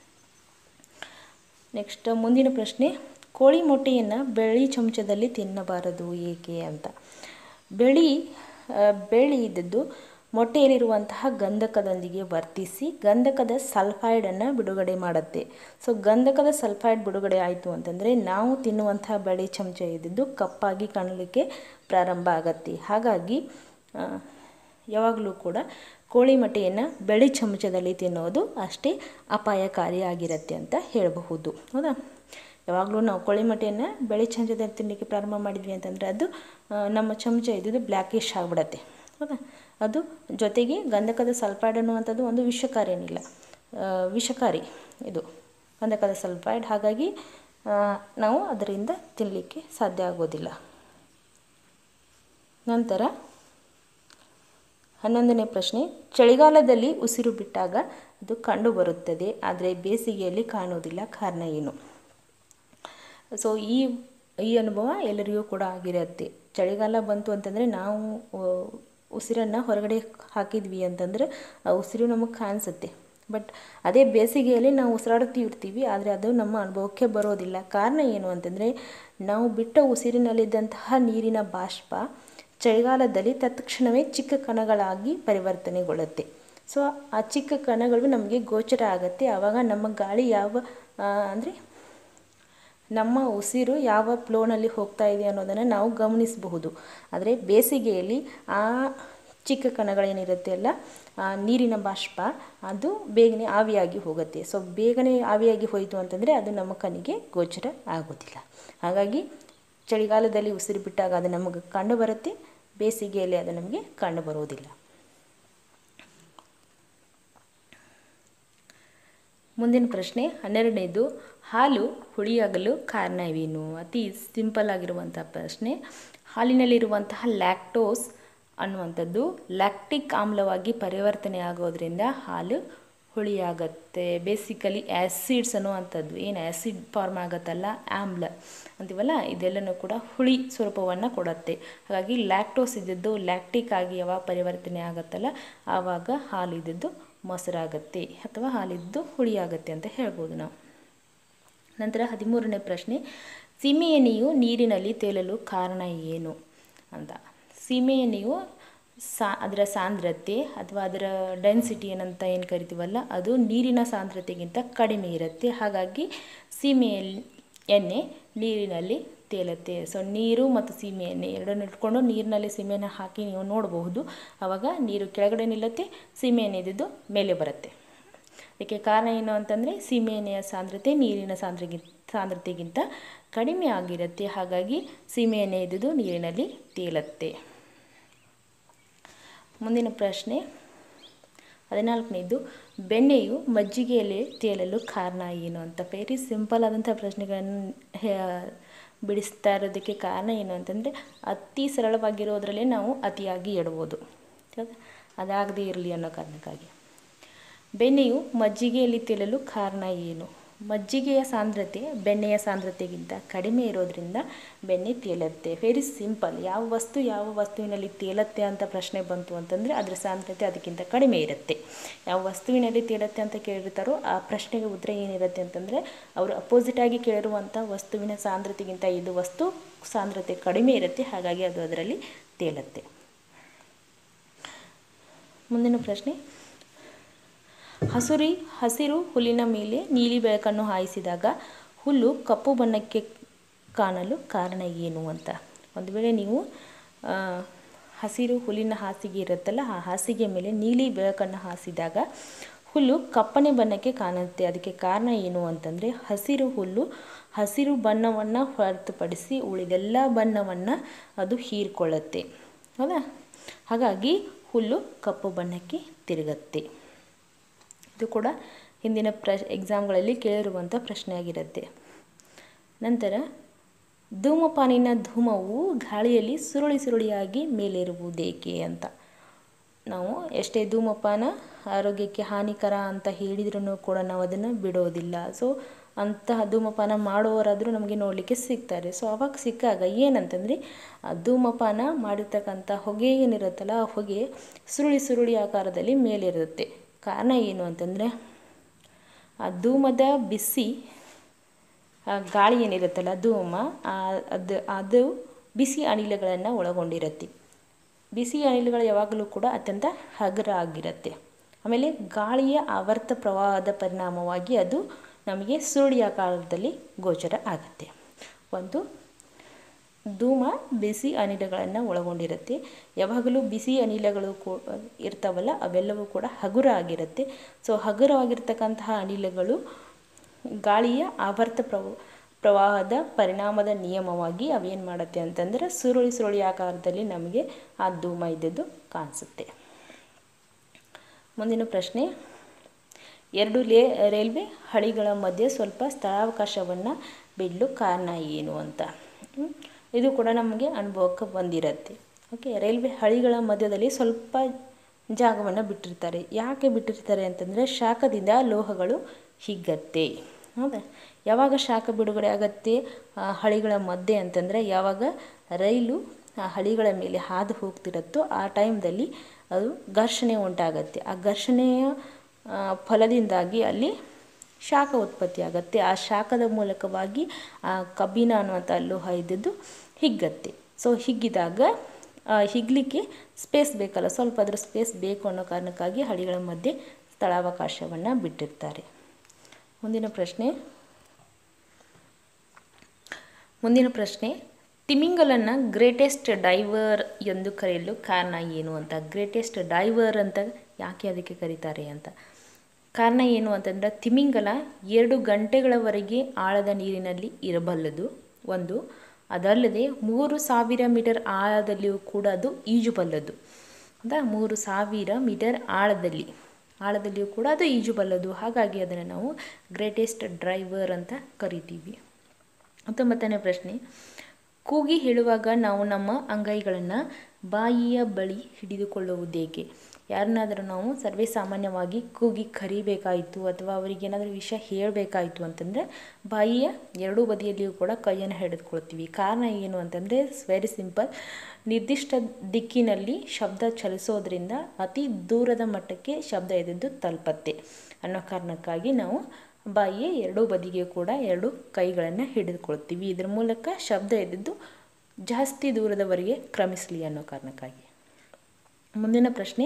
ನೆಕ್ಸ್ಟ್ ಮುಂದಿನ ಪ್ರಶ್ನೆ ಕೋಳಿ ಮೊಟ್ಟೆಯನ್ನು ಬೆಳ್ಳಿ ಚಮಚದಲ್ಲಿ ತಿನ್ನಬಾರದು ಏಕೆ ಅಂತ ಬೆಳಿ ಬೆಳ್ಳಿ ಇದ್ದದ್ದು ಮೊಟ್ಟೆಯಲ್ಲಿರುವಂತಹ ಗಂಧಕದೊಂದಿಗೆ ವರ್ತಿಸಿ ಗಂಧಕದ ಸಲ್ಫೈಡನ್ನು ಬಿಡುಗಡೆ ಮಾಡುತ್ತೆ ಸೊ ಗಂಧಕದ ಸಲ್ಫೈಡ್ ಬಿಡುಗಡೆ ಆಯಿತು ಅಂತಂದರೆ ನಾವು ತಿನ್ನುವಂತಹ ಬೆಳೆ ಚಮಚ ಇದ್ದಿದ್ದು ಕಪ್ಪಾಗಿ ಕಾಣಲಿಕ್ಕೆ ಪ್ರಾರಂಭ ಆಗತ್ತೆ ಹಾಗಾಗಿ ಯಾವಾಗಲೂ ಕೂಡ ಕೋಳಿ ಮೊಟ್ಟೆಯನ್ನು ಬೆಳೆ ಚಮಚದಲ್ಲಿ ತಿನ್ನೋದು ಅಷ್ಟೇ ಅಪಾಯಕಾರಿಯಾಗಿರುತ್ತೆ ಅಂತ ಹೇಳಬಹುದು ಹೌದಾ ಯಾವಾಗಲೂ ನಾವು ಕೋಳಿ ಮೊಟ್ಟೆಯನ್ನು ಬೆಳೆ ಚಮಚದಲ್ಲಿ ತಿನ್ನಲಿಕ್ಕೆ ಪ್ರಾರಂಭ ಮಾಡಿದ್ವಿ ಅಂತಂದರೆ ಅದು ನಮ್ಮ ಚಮಚ ಇದ್ದಿದ್ದು ಬ್ಲ್ಯಾಕಿಶ್ ಆಗಿಬಿಡತ್ತೆ ಹೌದಾ ಅದು ಜೊತೆಗೆ ಗಂಧಕದ ಸಲ್ಫೈಡ್ ಅನ್ನುವಂಥದ್ದು ಒಂದು ವಿಷಕಾರಿ ಏನಿಲ್ಲ ವಿಷಕಾರಿ ಇದು ಗಂಧಕದ ಸಲ್ಫೈಡ್ ಹಾಗಾಗಿ ನಾವು ಅದರಿಂದ ತಿನ್ನಲಿಕ್ಕೆ ಸಾಧ್ಯ ಆಗೋದಿಲ್ಲ ನಂತರ ಹನ್ನೊಂದನೇ ಪ್ರಶ್ನೆ ಚಳಿಗಾಲದಲ್ಲಿ ಉಸಿರು ಬಿಟ್ಟಾಗ ಅದು ಕಂಡುಬರುತ್ತದೆ ಆದರೆ ಬೇಸಿಗೆಯಲ್ಲಿ ಕಾಣುವುದಿಲ್ಲ ಕಾರಣ ಏನು ಸೊ ಈ ಈ ಅನುಭವ ಎಲ್ಲರಿಗೂ ಕೂಡ ಆಗಿರುತ್ತೆ ಚಳಿಗಾಲ ಬಂತು ಅಂತಂದರೆ ನಾವು ಉಸಿರನ್ನು ಹೊರಗಡೆ ಹಾಕಿದ್ವಿ ಅಂತಂದರೆ ಆ ಉಸಿರು ನಮಗೆ ಕಾಣಿಸುತ್ತೆ ಬಟ್ ಅದೇ ಬೇಸಿಗೆಯಲ್ಲಿ ನಾವು ಉಸಿರಾಡುತ್ತಿರ್ತೀವಿ ಆದರೆ ಅದು ನಮ್ಮ ಅನುಭವಕ್ಕೆ ಬರೋದಿಲ್ಲ ಕಾರಣ ಏನು ಅಂತಂದರೆ ನಾವು ಬಿಟ್ಟ ಉಸಿರಿನಲ್ಲಿದ್ದಂತಹ ನೀರಿನ ಬಾಷ್ಪ ಚಳಿಗಾಲದಲ್ಲಿ ತತ್ಕ್ಷಣವೇ ಚಿಕ್ಕ ಕಣಗಳಾಗಿ ಪರಿವರ್ತನೆಗೊಳ್ಳುತ್ತೆ ಸೊ ಆ ಚಿಕ್ಕ ಕಣಗಳು ನಮಗೆ ಗೋಚರ ಆಗುತ್ತೆ ಆವಾಗ ನಮ್ಮ ಗಾಳಿ ಯಾವ ಅಂದರೆ ನಮ್ಮ ಉಸಿರು ಯಾವ ಫ್ಲೋನಲ್ಲಿ ಹೋಗ್ತಾ ಇದೆ ಅನ್ನೋದನ್ನು ನಾವು ಗಮನಿಸಬಹುದು ಆದರೆ ಬೇಸಿಗೆಯಲ್ಲಿ ಆ ಚಿಕ್ಕ ಕಣಗಳೇನಿರುತ್ತೆ ಅಲ್ಲ ಆ ನೀರಿನ ಬಾಷ್ಪ ಅದು ಬೇಗನೆ ಆವಿಯಾಗಿ ಹೋಗುತ್ತೆ ಸೊ ಬೇಗನೆ ಆವಿಯಾಗಿ ಹೋಯಿತು ಅಂತಂದರೆ ಅದು ನಮ್ಮ ಕಣ್ಣಿಗೆ ಗೋಚರ ಆಗೋದಿಲ್ಲ ಹಾಗಾಗಿ ಚಳಿಗಾಲದಲ್ಲಿ ಉಸಿರು ಬಿಟ್ಟಾಗ ಅದು ನಮಗೆ ಕಂಡು ಬರುತ್ತೆ ಬೇಸಿಗೆಯಲ್ಲಿ ಅದು ನಮಗೆ ಕಂಡು ಬರೋದಿಲ್ಲ ಮುಂದಿನ ಪ್ರಶ್ನೆ ಹನ್ನೆರಡನೇದು ಹಾಲು ಹುಳಿಯಾಗಲು ಕಾರಣವೇನು ಅತಿ ಸಿಂಪಲ್ ಆಗಿರುವಂಥ ಪ್ರಶ್ನೆ ಹಾಲಿನಲ್ಲಿರುವಂತಹ ಲ್ಯಾಕ್ಟೋಸ್ ಅನ್ನುವಂಥದ್ದು ಲ್ಯಾಕ್ಟಿಕ್ ಆಮ್ಲವಾಗಿ ಪರಿವರ್ತನೆ ಆಗೋದ್ರಿಂದ ಹಾಲು ಹುಳಿಯಾಗತ್ತೆ ಬೇಸಿಕಲಿ ಆ್ಯಸಿಡ್ಸ್ ಅನ್ನುವಂಥದ್ದು ಏನು ಆ್ಯಸಿಡ್ ಫಾರ್ಮ್ ಆಗುತ್ತಲ್ಲ ಆಮ್ಲ ಅಂತೀವಲ್ಲ ಇದೆಲ್ಲನೂ ಕೂಡ ಹುಳಿ ಸ್ವರೂಪವನ್ನು ಕೊಡುತ್ತೆ ಹಾಗಾಗಿ ಲ್ಯಾಕ್ಟೋಸ್ ಇದ್ದದ್ದು ಲ್ಯಾಕ್ಟಿಕ್ ಆಗಿ ಯಾವಾಗ ಪರಿವರ್ತನೆ ಆಗುತ್ತಲ್ಲ ಆವಾಗ ಹಾಲು ಇದ್ದದ್ದು ಮೊಸರಾಗತ್ತೆ ಅಥವಾ ಹಾಲಿದ್ದು ಹುಳಿಯಾಗತ್ತೆ ಅಂತ ಹೇಳ್ಬೋದು ನಾವು ನಂತರ ಹದಿಮೂರನೇ ಪ್ರಶ್ನೆ ಸೀಮೆಎಣ್ಣೆಯು ನೀರಿನಲ್ಲಿ ತೇಲಲು ಕಾರಣ ಏನು ಅಂತ ಸೀಮೆಎಣ್ಣೆಯು ಸಾ ಅದರ ಸಾಂದ್ರತೆ ಅಥವಾ ಅದರ ಡೆನ್ಸಿಟಿ ಏನಂತ ಏನು ಕರಿತೀವಲ್ಲ ಅದು ನೀರಿನ ಸಾಂದ್ರತೆಗಿಂತ ಕಡಿಮೆ ಇರುತ್ತೆ ಹಾಗಾಗಿ ಸೀಮೆ ಎಣ್ಣೆ ನೀರಿನಲ್ಲಿ ತೇಲುತ್ತೆ ಸೊ ನೀರು ಮತ್ತು ಸೀಮೆ ಎಣ್ಣೆ ಎರಡನ್ನು ಇಟ್ಕೊಂಡು ನೀರಿನಲ್ಲಿ ಸೀಮೆಯನ್ನು ಹಾಕಿ ನೀವು ನೋಡಬಹುದು ಆವಾಗ ನೀರು ಕೆಳಗಡೆ ನಿಲ್ಲುತ್ತೆ ಸೀಮೆ ಎಣ್ಣೆ ಇದ್ದಿದ್ದು ಮೇಲೆ ಬರುತ್ತೆ ಅದಕ್ಕೆ ಕಾರಣ ಏನು ಅಂತಂದರೆ ಸೀಮೆ ಎಣ್ಣೆಯ ಸಾಂದ್ರತೆ ನೀರಿನ ಸಾಂದ್ರಗಿ ಸಾಂದ್ರತೆಗಿಂತ ಕಡಿಮೆ ಆಗಿರುತ್ತೆ ಹಾಗಾಗಿ ಸೀಮೆ ಎಣ್ಣೆ ಇದ್ದಿದ್ದು ನೀರಿನಲ್ಲಿ ತೇಲುತ್ತೆ ಮುಂದಿನ ಪ್ರಶ್ನೆ ಹದಿನಾಲ್ಕನೇದು ಬೆಣ್ಣೆಯು ಮಜ್ಜಿಗೆಯಲ್ಲಿ ತೇಲಲು ಕಾರಣ ಏನು ಅಂತ ವೆರಿ ಸಿಂಪಲ್ ಆದಂಥ ಪ್ರಶ್ನೆಗಳನ್ನು ಬಿಡಿಸ್ತಾ ಇರೋದಕ್ಕೆ ಕಾರಣ ಏನು ಅಂತಂದರೆ ಅತಿ ಸರಳವಾಗಿರೋದ್ರಲ್ಲೇ ನಾವು ಅತಿಯಾಗಿ ಎಡ್ಬೋದು ಅದಾಗದೇ ಇರಲಿ ಅನ್ನೋ ಕಾರಣಕ್ಕಾಗಿ ಬೆಣ್ಣೆಯು ಮಜ್ಜಿಗೆಯಲ್ಲಿ ತೇಲಲು ಕಾರಣ ಏನು ಮಜ್ಜಿಗೆಯ ಸಾಂದ್ರತೆ ಬೆಣ್ಣೆಯ ಸಾಂದ್ರತೆಗಿಂತ ಕಡಿಮೆ ಇರೋದ್ರಿಂದ ಬೆಣ್ಣೆ ತೇಲುತ್ತೆ ವೆರಿ ಸಿಂಪಲ್ ಯಾವ ವಸ್ತು ಯಾವ ವಸ್ತುವಿನಲ್ಲಿ ತೇಲುತ್ತೆ ಅಂತ ಪ್ರಶ್ನೆ ಬಂತು ಅಂತಂದರೆ ಅದರ ಸಾಂದ್ರತೆ ಅದಕ್ಕಿಂತ ಕಡಿಮೆ ಇರುತ್ತೆ ಯಾವ ವಸ್ತುವಿನಲ್ಲಿ ತೇಲುತ್ತೆ ಅಂತ ಕೇಳಿರ್ತಾರೋ ಆ ಪ್ರಶ್ನೆಗೆ ಉತ್ತರ ಏನಿರುತ್ತೆ ಅಂತಂದರೆ ಅವರು ಅಪೋಸಿಟಾಗಿ ಕೇಳಿರುವಂಥ ವಸ್ತುವಿನ ಸಾಂದ್ರತೆಗಿಂತ ಇದು ವಸ್ತು ಸಾಂದ್ರತೆ ಕಡಿಮೆ ಇರುತ್ತೆ ಹಾಗಾಗಿ ಅದು ಅದರಲ್ಲಿ ತೇಲುತ್ತೆ ಮುಂದಿನ ಪ್ರಶ್ನೆ ಹಸುರಿ ಹಸಿರು ಹುಲ್ಲಿನ ಮೇಲೆ ನೀಲಿ ಬೆಳಕನ್ನು ಹಾಯಿಸಿದಾಗ ಹುಲ್ಲು ಕಪ್ಪು ಬಣ್ಣಕ್ಕೆ ಕಾಣಲು ಕಾರಣ ಏನು ಅಂತ ಒಂದು ವೇಳೆ ನೀವು ಹಸಿರು ಹುಲ್ಲಿನ ಹಾಸಿಗೆ ಇರುತ್ತಲ್ಲ ಆ ಹಾಸಿಗೆ ಮೇಲೆ ನೀಲಿ ಬೆಳಕನ್ನು ಹಾಸಿದಾಗ ಹುಲ್ಲು ಕಪ್ಪನೆ ಬಣ್ಣಕ್ಕೆ ಕಾಣುತ್ತೆ ಅದಕ್ಕೆ ಕಾರಣ ಏನು ಅಂತಂದರೆ ಹಸಿರು ಹುಲ್ಲು ಹಸಿರು ಬಣ್ಣವನ್ನು ಹೊರತುಪಡಿಸಿ ಉಳಿದೆಲ್ಲ ಬಣ್ಣವನ್ನು ಅದು ಹೀರ್ಕೊಳ್ಳುತ್ತೆ ಹೌದಾ ಹಾಗಾಗಿ ಹುಲ್ಲು ಕಪ್ಪು ಬಣ್ಣಕ್ಕೆ ತಿರುಗತ್ತೆ ಇದು ಕೂಡ ಹಿಂದಿನ ಪ್ರ ಎಕ್ಸಾಮ್ಗಳಲ್ಲಿ ಕೇಳಿರುವಂಥ ಪ್ರಶ್ನೆ ಆಗಿರುತ್ತೆ ನಂತರ ಧೂಮಪಾನಿನ ಧೂಮವು ಗಾಳಿಯಲ್ಲಿ ಸುರುಳಿ ಸುರುಳಿಯಾಗಿ ಮೇಲೇರುವುದೇಕೆ ಅಂತ ನಾವು ಎಷ್ಟೇ ಧೂಮಪಾನ ಆರೋಗ್ಯಕ್ಕೆ ಹಾನಿಕರ ಅಂತ ಹೇಳಿದ್ರೂ ಕೂಡ ನಾವು ಅದನ್ನು ಬಿಡೋದಿಲ್ಲ ಸೊ ಅಂತಹ ಧೂಮಪಾನ ಮಾಡುವವರಾದರೂ ನಮಗೆ ನೋಡಲಿಕ್ಕೆ ಸಿಗ್ತಾರೆ ಸೊ ಅವಾಗ ಸಿಕ್ಕಾಗ ಏನಂತಂದರೆ ಆ ಧೂಮಪಾನ ಮಾಡಿರ್ತಕ್ಕಂಥ ಹೊಗೆ ಏನಿರುತ್ತಲ್ಲ ಆ ಹೊಗೆ ಸುರುಳಿ ಸುರುಳಿ ಆಕಾರದಲ್ಲಿ ಮೇಲಿರುತ್ತೆ ಕಾರಣ ಏನು ಅಂತಂದರೆ ಆ ಧೂಮದ ಬಿಸಿ ಗಾಳಿ ಏನಿರುತ್ತಲ್ಲ ಧೂಮ ಅದು ಅದು ಬಿಸಿ ಅನಿಲಗಳನ್ನು ಒಳಗೊಂಡಿರುತ್ತೆ ಬಿಸಿ ಅನಿಲಗಳು ಯಾವಾಗಲೂ ಕೂಡ ಅತ್ಯಂತ ಹಗುರ ಆಗಿರುತ್ತೆ ಆಮೇಲೆ ಗಾಳಿಯ ಆವರ್ತ ಪ್ರವಾಹದ ಪರಿಣಾಮವಾಗಿ ಅದು ನಮಗೆ ಸುರುಳಿ ಆಕಾರದಲ್ಲಿ ಗೋಚರ ಆಗುತ್ತೆ ಒಂದು ಧೂಮ ಬಿಸಿ ಅನಿಲಗಳನ್ನು ಒಳಗೊಂಡಿರುತ್ತೆ ಯಾವಾಗಲೂ ಬಿಸಿ ಅನಿಲಗಳು ಕೂ ಇರ್ತಾವಲ್ಲ ಅವೆಲ್ಲವೂ ಕೂಡ ಹಗುರ ಆಗಿರುತ್ತೆ ಸೊ ಹಗುರವಾಗಿರ್ತಕ್ಕಂತಹ ಅನಿಲಗಳು ಗಾಳಿಯ ಆವರ್ತ ಪ್ರವ ಪ್ರವಾಹದ ಪರಿಣಾಮದ ನಿಯಮವಾಗಿ ಅವೇನು ಮಾಡುತ್ತೆ ಅಂತಂದರೆ ಸುರುಳಿ ಸುರುಳಿ ಆಕಾರದಲ್ಲಿ ನಮಗೆ ಆ ಧೂಮ ಇದ್ದದ್ದು ಕಾಣಿಸುತ್ತೆ ಮುಂದಿನ ಪ್ರಶ್ನೆ ಎರಡು ಲೇ ರೈಲ್ವೆ ಹಳಿಗಳ ಮಧ್ಯೆ ಸ್ವಲ್ಪ ಸ್ಥಳಾವಕಾಶವನ್ನು ಬಿಡಲು ಕಾರಣ ಏನು ಅಂತ ಇದು ಕೂಡ ನಮಗೆ ಅನುಭವಕ್ಕೆ ಬಂದಿರುತ್ತೆ ಓಕೆ ರೈಲ್ವೆ ಹಳಿಗಳ ಮಧ್ಯದಲ್ಲಿ ಸ್ವಲ್ಪ ಜಾಗವನ್ನು ಬಿಟ್ಟಿರ್ತಾರೆ ಯಾಕೆ ಬಿಟ್ಟಿರ್ತಾರೆ ಅಂತಂದರೆ ಶಾಖದಿಂದ ಲೋಹಗಳು ಹಿಗ್ಗತ್ತೆ ಹೌದಾ ಯಾವಾಗ ಶಾಖ ಬಿಡುಗಡೆ ಆಗತ್ತೆ ಹಳಿಗಳ ಮಧ್ಯೆ ಅಂತಂದರೆ ಯಾವಾಗ ರೈಲು ಆ ಹಳಿಗಳ ಮೇಲೆ ಹಾದು ಹೋಗ್ತಿರುತ್ತೋ ಆ ಟೈಮ್ದಲ್ಲಿ ಅದು ಘರ್ಷಣೆ ಉಂಟಾಗತ್ತೆ ಆ ಘರ್ಷಣೆಯ ಫಲದಿಂದಾಗಿ ಅಲ್ಲಿ ಶಾಖ ಉತ್ಪತ್ತಿ ಆಗುತ್ತೆ ಆ ಶಾಖದ ಮೂಲಕವಾಗಿ ಆ ಕಬ್ಬಿಣ ಅನ್ನುವಂಥ ಲೋಹ ಇದ್ದದ್ದು ಹಿಗ್ಗತ್ತೆ ಸೊ ಹಿಗ್ಗಿದಾಗ ಹಿಗ್ಲಿಕ್ಕೆ ಸ್ಪೇಸ್ ಬೇಕಲ್ಲ ಸ್ವಲ್ಪ ಅದರ ಸ್ಪೇಸ್ ಬೇಕು ಅನ್ನೋ ಕಾರಣಕ್ಕಾಗಿ ಹಳಿಗಳ ಮಧ್ಯೆ ಸ್ಥಳಾವಕಾಶವನ್ನು ಬಿಟ್ಟಿರ್ತಾರೆ ಮುಂದಿನ ಪ್ರಶ್ನೆ ಮುಂದಿನ ಪ್ರಶ್ನೆ ತಿಮಿಂಗಲನ್ನ ಗ್ರೇಟೆಸ್ಟ್ ಡೈವರ್ ಎಂದು ಕರೆಯಲು ಕಾರಣ ಏನು ಅಂತ ಗ್ರೇಟೆಸ್ಟ್ ಡೈವರ್ ಅಂತ ಯಾಕೆ ಅದಕ್ಕೆ ಕರೀತಾರೆ ಅಂತ ಕಾರಣ ಏನು ಅಂತಂದರೆ ತಿಮಿಂಗಲ ಎರಡು ಗಂಟೆಗಳವರೆಗೆ ಆಳದ ನೀರಿನಲ್ಲಿ ಇರಬಲ್ಲದು ಒಂದು ಅದಲ್ಲದೆ ಮೂರು ಸಾವಿರ ಮೀಟರ್ ಆಳದಲ್ಲಿಯೂ ಕೂಡ ಅದು ಈಜುಬಲ್ಲದು ಹೌದಾ ಮೂರು ಸಾವಿರ ಮೀಟರ್ ಆಳದಲ್ಲಿ ಆಳದಲ್ಲಿಯೂ ಕೂಡ ಅದು ಈಜುಬಲ್ಲದು ಹಾಗಾಗಿ ಅದನ್ನು ನಾವು ಗ್ರೇಟೆಸ್ಟ್ ಡ್ರೈವರ್ ಅಂತ ಕರಿತೀವಿ ಹತ್ತೊಂಬತ್ತನೇ ಪ್ರಶ್ನೆ ಕೂಗಿ ಹೇಳುವಾಗ ನಾವು ನಮ್ಮ ಅಂಗೈಗಳನ್ನು ಬಾಯಿಯ ಬಳಿ ಹಿಡಿದುಕೊಳ್ಳುವುದೇಕೆ ಯಾರನ್ನಾದರೂ ನಾವು ಸರ್ವೇ ಸಾಮಾನ್ಯವಾಗಿ ಕೂಗಿ ಕರಿಬೇಕಾಯಿತು ಅಥವಾ ಅವರಿಗೆ ಏನಾದರೂ ವಿಷಯ ಹೇಳಬೇಕಾಯಿತು ಅಂತಂದರೆ ಬಾಯಿಯ ಎರಡೂ ಬದಿಯಲ್ಲಿಯೂ ಕೂಡ ಕೈಯನ್ನು ಹಿಡಿದುಕೊಳ್ತೀವಿ ಕಾರಣ ಏನು ಅಂತಂದರೆ ವೆರಿ ಸಿಂಪಲ್ ನಿರ್ದಿಷ್ಟ ದಿಕ್ಕಿನಲ್ಲಿ ಶಬ್ದ ಚಲಿಸೋದ್ರಿಂದ ಅತಿ ದೂರದ ಮಟ್ಟಕ್ಕೆ ಶಬ್ದ ಎದ್ದು ತಲುಪತ್ತೆ ಅನ್ನೋ ಕಾರಣಕ್ಕಾಗಿ ನಾವು ಬಾಯಿಯ ಎರಡೂ ಬದಿಗೆ ಕೂಡ ಎರಡು ಕೈಗಳನ್ನು ಹಿಡಿದುಕೊಳ್ತೀವಿ ಇದರ ಮೂಲಕ ಶಬ್ದ ಎದ್ದಿದ್ದು ಜಾಸ್ತಿ ದೂರದವರೆಗೆ ಕ್ರಮಿಸಲಿ ಅನ್ನೋ ಕಾರಣಕ್ಕಾಗಿ ಮುಂದಿನ ಪ್ರಶ್ನೆ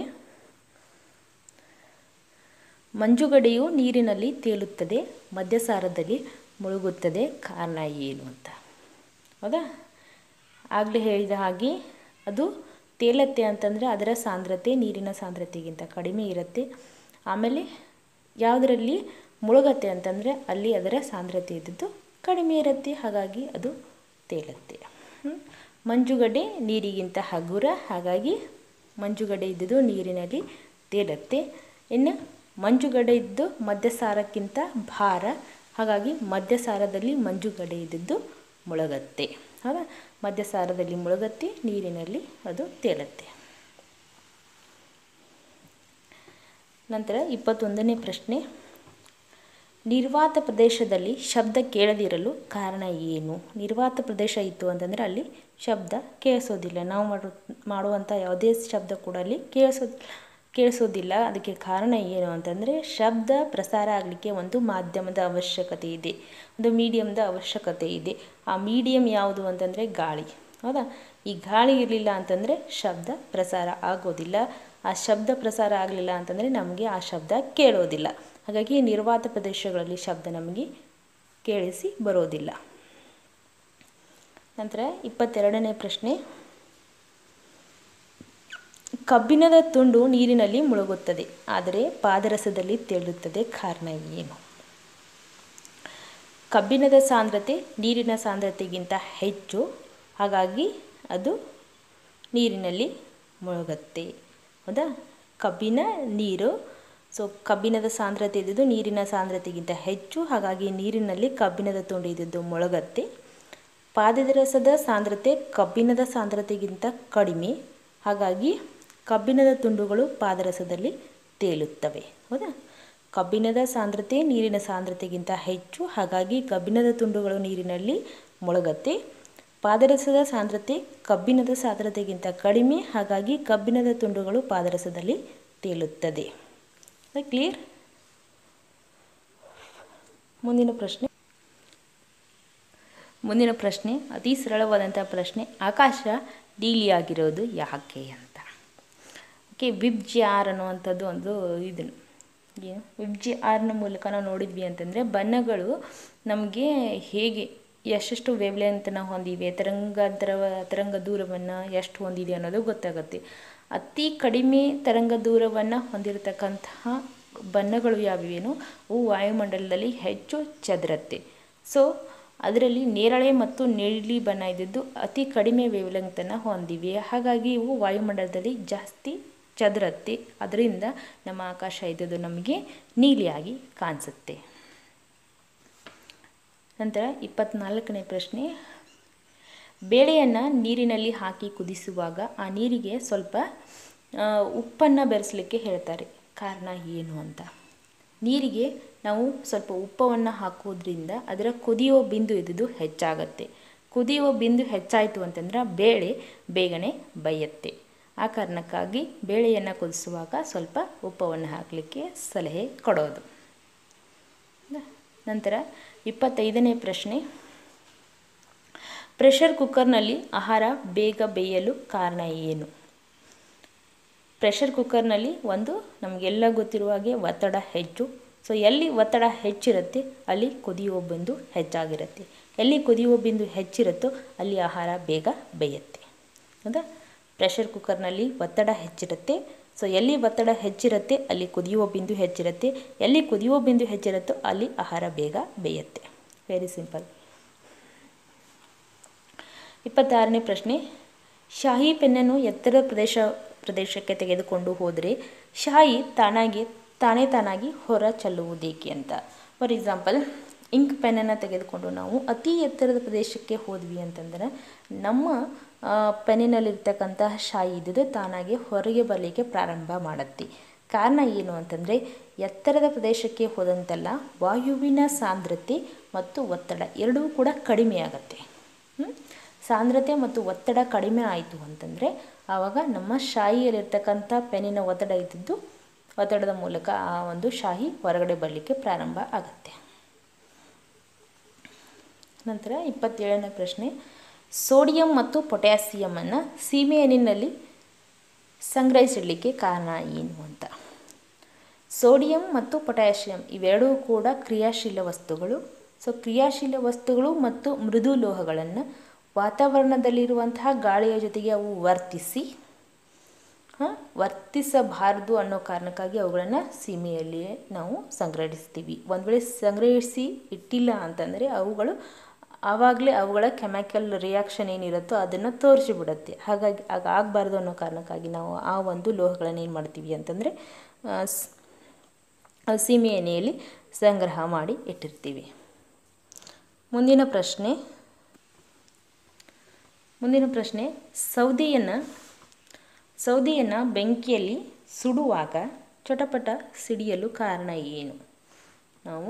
ಮಂಜುಗಡ್ಡೆಯು ನೀರಿನಲ್ಲಿ ತೇಲುತ್ತದೆ ಮಧ್ಯಸಾರದಲ್ಲಿ ಮುಳುಗುತ್ತದೆ ಕಾರಣ ಏನು ಅಂತ ಹೌದಾ ಆಗಲೇ ಹೇಳಿದ ಹಾಗೆ ಅದು ತೇಲತ್ತೆ ಅಂತಂದರೆ ಅದರ ಸಾಂದ್ರತೆ ನೀರಿನ ಸಾಂದ್ರತೆಗಿಂತ ಕಡಿಮೆ ಇರುತ್ತೆ ಆಮೇಲೆ ಯಾವುದರಲ್ಲಿ ಮುಳುಗತ್ತೆ ಅಂತಂದರೆ ಅಲ್ಲಿ ಅದರ ಸಾಂದ್ರತೆ ಇದ್ದದ್ದು ಕಡಿಮೆ ಇರುತ್ತೆ ಹಾಗಾಗಿ ಅದು ತೇಲತ್ತೆ ಮಂಜುಗಡ್ಡೆ ನೀರಿಗಿಂತ ಹಗುರ ಹಾಗಾಗಿ ಮಂಜುಗಡ್ಡೆ ಇದ್ದುದು ನೀರಿನಲ್ಲಿ ತೇಲತ್ತೆ ಇನ್ನು ಮಂಜುಗಡ್ಡೆ ಇದ್ದು ಮಧ್ಯಸಾರಕ್ಕಿಂತ ಭಾರ ಹಾಗಾಗಿ ಮಧ್ಯಸಾರದಲ್ಲಿ ಮಂಜುಗಡ್ಡೆ ಇದ್ದದ್ದು ಮುಳುಗತ್ತೆ ಹೌದಾ ಮಧ್ಯಸಾರದಲ್ಲಿ ಮುಳುಗತ್ತೆ ನೀರಿನಲ್ಲಿ ಅದು ತೇಲತ್ತೆ ನಂತರ ಇಪ್ಪತ್ತೊಂದನೇ ಪ್ರಶ್ನೆ ನಿರ್ವಾತ ಪ್ರದೇಶದಲ್ಲಿ ಶಬ್ದ ಕೇಳದಿರಲು ಕಾರಣ ಏನು ನಿರ್ವಾತ ಪ್ರದೇಶ ಇತ್ತು ಅಂತಂದರೆ ಅಲ್ಲಿ ಶಬ್ದ ಕೇಳಿಸೋದಿಲ್ಲ ನಾವು ಮಾಡೋ ಮಾಡುವಂಥ ಯಾವುದೇ ಶಬ್ದ ಕೂಡ ಅಲ್ಲಿ ಕೇಳಿಸೋ ಕೇಳಿಸೋದಿಲ್ಲ ಅದಕ್ಕೆ ಕಾರಣ ಏನು ಅಂತಂದರೆ ಶಬ್ದ ಪ್ರಸಾರ ಆಗಲಿಕ್ಕೆ ಒಂದು ಮಾಧ್ಯಮದ ಅವಶ್ಯಕತೆ ಇದೆ ಒಂದು ಮೀಡಿಯಮ್ದ ಅವಶ್ಯಕತೆ ಇದೆ ಆ ಮೀಡಿಯಮ್ ಯಾವುದು ಅಂತಂದರೆ ಗಾಳಿ ಹೌದಾ ಈ ಗಾಳಿ ಇರಲಿಲ್ಲ ಅಂತಂದರೆ ಶಬ್ದ ಪ್ರಸಾರ ಆಗೋದಿಲ್ಲ ಆ ಶಬ್ದ ಪ್ರಸಾರ ಆಗಲಿಲ್ಲ ಅಂತಂದರೆ ನಮಗೆ ಆ ಶಬ್ದ ಕೇಳೋದಿಲ್ಲ ಹಾಗಾಗಿ ನಿರ್ವಾತ ಪ್ರದೇಶಗಳಲ್ಲಿ ಶಬ್ದ ನಮಗೆ ಕೇಳಿಸಿ ಬರೋದಿಲ್ಲ ನಂತರ ಇಪ್ಪತ್ತೆರಡನೇ ಪ್ರಶ್ನೆ ಕಬ್ಬಿಣದ ತುಂಡು ನೀರಿನಲ್ಲಿ ಮುಳುಗುತ್ತದೆ ಆದರೆ ಪಾದರಸದಲ್ಲಿ ತೇಲುತ್ತದೆ ಕಾರಣ ಏನು ಕಬ್ಬಿಣದ ಸಾಂದ್ರತೆ ನೀರಿನ ಸಾಂದ್ರತೆಗಿಂತ ಹೆಚ್ಚು ಹಾಗಾಗಿ ಅದು ನೀರಿನಲ್ಲಿ ಮುಳುಗತ್ತೆ ಹೌದಾ ಕಬ್ಬಿಣ ನೀರು ಸೊ ಕಬ್ಬಿಣದ ಸಾಂದ್ರತೆ ಇದ್ದಿದ್ದು ನೀರಿನ ಸಾಂದ್ರತೆಗಿಂತ ಹೆಚ್ಚು ಹಾಗಾಗಿ ನೀರಿನಲ್ಲಿ ಕಬ್ಬಿಣದ ತುಂಡು ಇದ್ದಿದ್ದು ಮುಳುಗತ್ತೆ ಪಾದರಸದ ಸಾಂದ್ರತೆ ಕಬ್ಬಿಣದ ಸಾಂದ್ರತೆಗಿಂತ ಕಡಿಮೆ ಹಾಗಾಗಿ ಕಬ್ಬಿಣದ ತುಂಡುಗಳು ಪಾದರಸದಲ್ಲಿ ತೇಲುತ್ತವೆ ಹೌದಾ ಕಬ್ಬಿಣದ ಸಾಂದ್ರತೆ ನೀರಿನ ಸಾಂದ್ರತೆಗಿಂತ ಹೆಚ್ಚು ಹಾಗಾಗಿ ಕಬ್ಬಿಣದ ತುಂಡುಗಳು ನೀರಿನಲ್ಲಿ ಮುಳುಗತ್ತೆ ಪಾದರಸದ ಸಾಂದ್ರತೆ ಕಬ್ಬಿಣದ ಸಾಂದ್ರತೆಗಿಂತ ಕಡಿಮೆ ಹಾಗಾಗಿ ಕಬ್ಬಿಣದ ತುಂಡುಗಳು ಪಾದರಸದಲ್ಲಿ ತೇಲುತ್ತದೆ ಕ್ಲಿಯರ್ ಮುಂದಿನ ಪ್ರಶ್ನೆ ಮುಂದಿನ ಪ್ರಶ್ನೆ ಅತಿ ಸರಳವಾದಂಥ ಪ್ರಶ್ನೆ ಆಕಾಶ ನೀಲಿಯಾಗಿರೋದು ಯಾಕೆ ಅಂತ ಓಕೆ ವಿಬ್ ಜಿ ಆರ್ ಅನ್ನುವಂಥದ್ದು ಒಂದು ಇದನ್ನು ಏನು ವಿಬ್ ಜಿ ಆರ್ನ ಮೂಲಕ ನಾವು ನೋಡಿದ್ವಿ ಅಂತಂದರೆ ಬಣ್ಣಗಳು ನಮಗೆ ಹೇಗೆ ಎಷ್ಟೆಷ್ಟು ವೇವ್ಲೆಂತನ ಹೊಂದಿವೆ ತರಂಗಾಂತರ ತರಂಗ ದೂರವನ್ನು ಎಷ್ಟು ಹೊಂದಿದೆ ಅನ್ನೋದು ಗೊತ್ತಾಗುತ್ತೆ ಅತಿ ಕಡಿಮೆ ತರಂಗ ದೂರವನ್ನು ಹೊಂದಿರತಕ್ಕಂತಹ ಬಣ್ಣಗಳು ಯಾವ್ಯಾವೇನೋ ಅವು ವಾಯುಮಂಡಲದಲ್ಲಿ ಹೆಚ್ಚು ಚದುರತ್ತೆ ಸೊ ಅದರಲ್ಲಿ ನೇರಳೆ ಮತ್ತು ನೀಲಿ ಬಣ್ಣ ಇದ್ದಿದ್ದು ಅತಿ ಕಡಿಮೆ ವೇವ್ಲೆಂತನ್ನು ಹೊಂದಿವೆ ಹಾಗಾಗಿ ಇವು ವಾಯುಮಂಡಲದಲ್ಲಿ ಜಾಸ್ತಿ ಚದುರತ್ತೆ ಅದರಿಂದ ನಮ್ಮ ಆಕಾಶ ಇದ್ದದ್ದು ನಮಗೆ ನೀಲಿಯಾಗಿ ಕಾಣಿಸುತ್ತೆ ನಂತರ ಇಪ್ಪತ್ನಾಲ್ಕನೇ ಪ್ರಶ್ನೆ ಬೇಳೆಯನ್ನು ನೀರಿನಲ್ಲಿ ಹಾಕಿ ಕುದಿಸುವಾಗ ಆ ನೀರಿಗೆ ಸ್ವಲ್ಪ ಉಪ್ಪನ್ನು ಬೆರೆಸಲಿಕ್ಕೆ ಹೇಳ್ತಾರೆ ಕಾರಣ ಏನು ಅಂತ ನೀರಿಗೆ ನಾವು ಸ್ವಲ್ಪ ಉಪ್ಪವನ್ನು ಹಾಕೋದ್ರಿಂದ ಅದರ ಕುದಿಯೋ ಬಿಂದು ಇದ್ದುದು ಹೆಚ್ಚಾಗತ್ತೆ ಕುದಿಯುವ ಬಿಂದು ಹೆಚ್ಚಾಯಿತು ಅಂತಂದ್ರೆ ಬೇಳೆ ಬೇಗನೆ ಬೇಯುತ್ತೆ ಆ ಕಾರಣಕ್ಕಾಗಿ ಬೇಳೆಯನ್ನು ಕುದಿಸುವಾಗ ಸ್ವಲ್ಪ ಉಪ್ಪವನ್ನು ಹಾಕಲಿಕ್ಕೆ ಸಲಹೆ ಕೊಡೋದು ನಂತರ ಇಪ್ಪತ್ತೈದನೇ ಪ್ರಶ್ನೆ ಪ್ರೆಷರ್ ಕುಕ್ಕರ್ನಲ್ಲಿ ಆಹಾರ ಬೇಗ ಬೇಯಲು ಕಾರಣ ಏನು ಪ್ರೆಷರ್ ಕುಕ್ಕರ್ನಲ್ಲಿ ಒಂದು ನಮಗೆಲ್ಲ ಗೊತ್ತಿರುವ ಹಾಗೆ ಒತ್ತಡ ಹೆಚ್ಚು ಸೊ ಎಲ್ಲಿ ಒತ್ತಡ ಹೆಚ್ಚಿರುತ್ತೆ ಅಲ್ಲಿ ಕುದಿಯುವ ಬಿಂದು ಹೆಚ್ಚಾಗಿರುತ್ತೆ ಎಲ್ಲಿ ಕುದಿಯುವ ಬಿಂದು ಹೆಚ್ಚಿರುತ್ತೋ ಅಲ್ಲಿ ಆಹಾರ ಬೇಗ ಬೇಯುತ್ತೆ ಹೌದಾ ಪ್ರೆಷರ್ ಕುಕ್ಕರ್ನಲ್ಲಿ ಒತ್ತಡ ಹೆಚ್ಚಿರುತ್ತೆ ಸೊ ಎಲ್ಲಿ ಒತ್ತಡ ಹೆಚ್ಚಿರುತ್ತೆ ಅಲ್ಲಿ ಕುದಿಯುವ ಬಿಂದು ಹೆಚ್ಚಿರುತ್ತೆ ಎಲ್ಲಿ ಕುದಿಯುವ ಬಿಂದು ಹೆಚ್ಚಿರುತ್ತೋ ಅಲ್ಲಿ ಆಹಾರ ಬೇಗ ಬೇಯುತ್ತೆ ವೆರಿ ಸಿಂಪಲ್ ಇಪ್ಪತ್ತಾರನೇ ಪ್ರಶ್ನೆ ಶಾಹಿ ಪೆನ್ನನ್ನು ಎತ್ತರದ ಪ್ರದೇಶ ಪ್ರದೇಶಕ್ಕೆ ತೆಗೆದುಕೊಂಡು ಹೋದರೆ ಶಾಯಿ ತಾನಾಗಿ ತಾನೇ ತಾನಾಗಿ ಹೊರ ಚೆಲ್ಲುವುದೇಕೆ ಅಂತ ಫಾರ್ ಎಕ್ಸಾಂಪಲ್ ಇಂಕ್ ಪೆನ್ನನ್ನು ತೆಗೆದುಕೊಂಡು ನಾವು ಅತಿ ಎತ್ತರದ ಪ್ರದೇಶಕ್ಕೆ ಹೋದ್ವಿ ಅಂತಂದರೆ ನಮ್ಮ ಪೆನ್ನಿನಲ್ಲಿರ್ತಕ್ಕಂತಹ ಶಾಯಿ ಇದ್ದಿದ್ದು ತಾನಾಗಿ ಹೊರಗೆ ಬರಲಿಕ್ಕೆ ಪ್ರಾರಂಭ ಮಾಡುತ್ತೆ ಕಾರಣ ಏನು ಅಂತಂದರೆ ಎತ್ತರದ ಪ್ರದೇಶಕ್ಕೆ ಹೋದಂತೆಲ್ಲ ವಾಯುವಿನ ಸಾಂದ್ರತೆ ಮತ್ತು ಒತ್ತಡ ಎರಡೂ ಕೂಡ ಕಡಿಮೆ ಆಗುತ್ತೆ ಸಾಂದ್ರತೆ ಮತ್ತು ಒತ್ತಡ ಕಡಿಮೆ ಆಯಿತು ಅಂತಂದರೆ ಆವಾಗ ನಮ್ಮ ಶಾಹಿಯಲ್ಲಿರ್ತಕ್ಕಂಥ ಪೆನ್ನಿನ ಒತ್ತಡ ಇದ್ದಿದ್ದು ಒತ್ತಡದ ಮೂಲಕ ಆ ಒಂದು ಶಾಹಿ ಹೊರಗಡೆ ಬರಲಿಕ್ಕೆ ಪ್ರಾರಂಭ ಆಗುತ್ತೆ ನಂತರ ಇಪ್ಪತ್ತೇಳನೇ ಪ್ರಶ್ನೆ ಸೋಡಿಯಂ ಮತ್ತು ಪೊಟ್ಯಾಸಿಯಮನ್ನು ಸೀಮೆಎಣ್ಣಿನಲ್ಲಿ ಸಂಗ್ರಹಿಸಿಡಲಿಕ್ಕೆ ಕಾರಣ ಏನು ಅಂತ ಸೋಡಿಯಂ ಮತ್ತು ಪೊಟ್ಯಾಷಿಯಂ ಇವೆರಡೂ ಕೂಡ ಕ್ರಿಯಾಶೀಲ ವಸ್ತುಗಳು ಸೊ ಕ್ರಿಯಾಶೀಲ ವಸ್ತುಗಳು ಮತ್ತು ಮೃದು ಲೋಹಗಳನ್ನು ವಾತಾವರಣದಲ್ಲಿರುವಂತಹ ಗಾಳಿಯ ಜೊತೆಗೆ ಅವು ವರ್ತಿಸಿ ವರ್ತಿಸಬಾರದು ಅನ್ನೋ ಕಾರಣಕ್ಕಾಗಿ ಅವುಗಳನ್ನು ಸೀಮೆಯಲ್ಲಿ ನಾವು ಸಂಗ್ರಹಿಸ್ತೀವಿ ಒಂದು ವೇಳೆ ಸಂಗ್ರಹಿಸಿ ಇಟ್ಟಿಲ್ಲ ಅಂತಂದರೆ ಅವುಗಳು ಆವಾಗಲೇ ಅವುಗಳ ಕೆಮಿಕಲ್ ರಿಯಾಕ್ಷನ್ ಏನಿರುತ್ತೋ ಅದನ್ನು ತೋರಿಸಿಬಿಡುತ್ತೆ ಹಾಗಾಗಿ ಆಗ ಆಗಬಾರ್ದು ಅನ್ನೋ ಕಾರಣಕ್ಕಾಗಿ ನಾವು ಆ ಒಂದು ಲೋಹಗಳನ್ನು ಏನು ಮಾಡ್ತೀವಿ ಅಂತಂದರೆ ಸೀಮೆ ಎಣ್ಣೆಯಲ್ಲಿ ಸಂಗ್ರಹ ಮಾಡಿ ಇಟ್ಟಿರ್ತೀವಿ ಮುಂದಿನ ಪ್ರಶ್ನೆ ಮುಂದಿನ ಪ್ರಶ್ನೆ ಸೌದೆಯನ್ನು ಸೌದೆಯನ್ನು ಬೆಂಕಿಯಲ್ಲಿ ಸುಡುವಾಗ ಚಟಪಟ ಸಿಡಿಯಲು ಕಾರಣ ಏನು ನಾವು